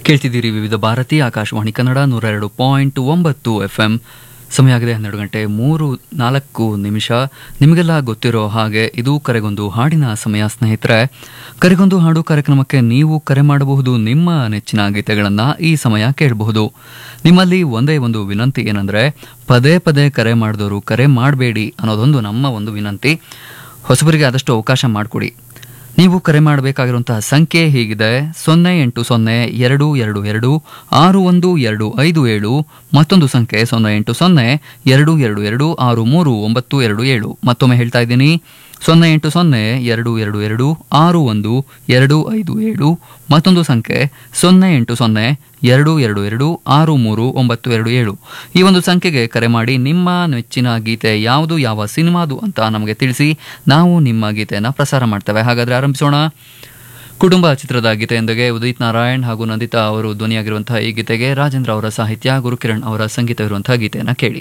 ಕೇಳ್ತಿದ್ದೀರಿ ವಿವಿಧ ಭಾರತಿ ಆಕಾಶವಾಣಿ ಕನ್ನಡ ನೂರ ಎರಡು ಪಾಯಿಂಟ್ ಒಂಬತ್ತು ಎಫ್ ಎಂ ಸಮಯ ಆಗಿದೆ ಹನ್ನೆರಡು ಗಂಟೆ ಮೂರು ನಾಲ್ಕು ನಿಮಿಷ ನಿಮಗೆಲ್ಲ ಗೊತ್ತಿರೋ ಹಾಗೆ ಇದು ಕರೆಗೊಂದು ಹಾಡಿನ ಸಮಯ ಸ್ನೇಹಿತರೆ ಕರೆಗೊಂದು ಹಾಡು ಕಾರ್ಯಕ್ರಮಕ್ಕೆ ನೀವು ಕರೆ ಮಾಡಬಹುದು ನಿಮ್ಮ ನೆಚ್ಚಿನ ಗೀತೆಗಳನ್ನು ಈ ಸಮಯ ಕೇಳಬಹುದು ನಿಮ್ಮಲ್ಲಿ ಒಂದೇ ಒಂದು ವಿನಂತಿ ಏನಂದ್ರೆ ಪದೇ ಪದೇ ಕರೆ ಮಾಡಿದವರು ಕರೆ ಮಾಡಬೇಡಿ ಅನ್ನೋದೊಂದು ನಮ್ಮ ಒಂದು ವಿನಂತಿ ಹೊಸಬರಿಗೆ ಆದಷ್ಟು ಅವಕಾಶ ಮಾಡಿಕೊಡಿ ನೀವು ಕರೆ ಮಾಡಬೇಕಾಗಿರುವಂತಹ ಸಂಖ್ಯೆ ಹೀಗಿದೆ ಸೊನ್ನೆ ಎಂಟು ಸೊನ್ನೆ ಎರಡು ಎರಡು ಎರಡು ಆರು ಒಂದು ಎರಡು ಐದು ಏಳು ಮತ್ತೊಂದು ಸಂಖ್ಯೆ ಸೊನ್ನೆ ಎಂಟು ಸೊನ್ನೆ ಎರಡು ಎರಡು ಎರಡು ಆರು ಮೂರು ಒಂಬತ್ತು ಎರಡು ಏಳು ಮತ್ತೊಮ್ಮೆ ಹೇಳ್ತಾ ಇದ್ದೀನಿ ಸೊನ್ನೆ ಎಂಟು ಸೊನ್ನೆ ಎರಡು ಎರಡು ಎರಡು ಆರು ಒಂದು ಎರಡು ಐದು ಏಳು ಮತ್ತೊಂದು ಸಂಖ್ಯೆ ಸೊನ್ನೆ ಎಂಟು ಸೊನ್ನೆ ಎರಡು ಎರಡು ಎರಡು ಆರು ಮೂರು ಒಂಬತ್ತು ಎರಡು ಏಳು ಈ ಒಂದು ಸಂಖ್ಯೆಗೆ ಕರೆ ಮಾಡಿ ನಿಮ್ಮ ನೆಚ್ಚಿನ ಗೀತೆ ಯಾವುದು ಯಾವ ಸಿನಿಮಾದು ಅಂತ ನಮಗೆ ತಿಳಿಸಿ ನಾವು ನಿಮ್ಮ ಗೀತೆಯನ್ನು ಪ್ರಸಾರ ಮಾಡ್ತೇವೆ ಹಾಗಾದ್ರೆ ಆರಂಭಿಸೋಣ ಕುಟುಂಬ ಚಿತ್ರದ ಗೀತೆಯೊಂದಿಗೆ ಉದಿತ್ ನಾರಾಯಣ್ ಹಾಗೂ ನಂದಿತಾ ಅವರು ಧ್ವನಿಯಾಗಿರುವಂತಹ ಈ ಗೀತೆಗೆ ರಾಜೇಂದ್ರ ಅವರ ಸಾಹಿತ್ಯ ಗುರುಕಿರಣ್ ಅವರ ಸಂಗೀತವಿರುವಂತಹ ಗೀತೆಯನ್ನು ಕೇಳಿ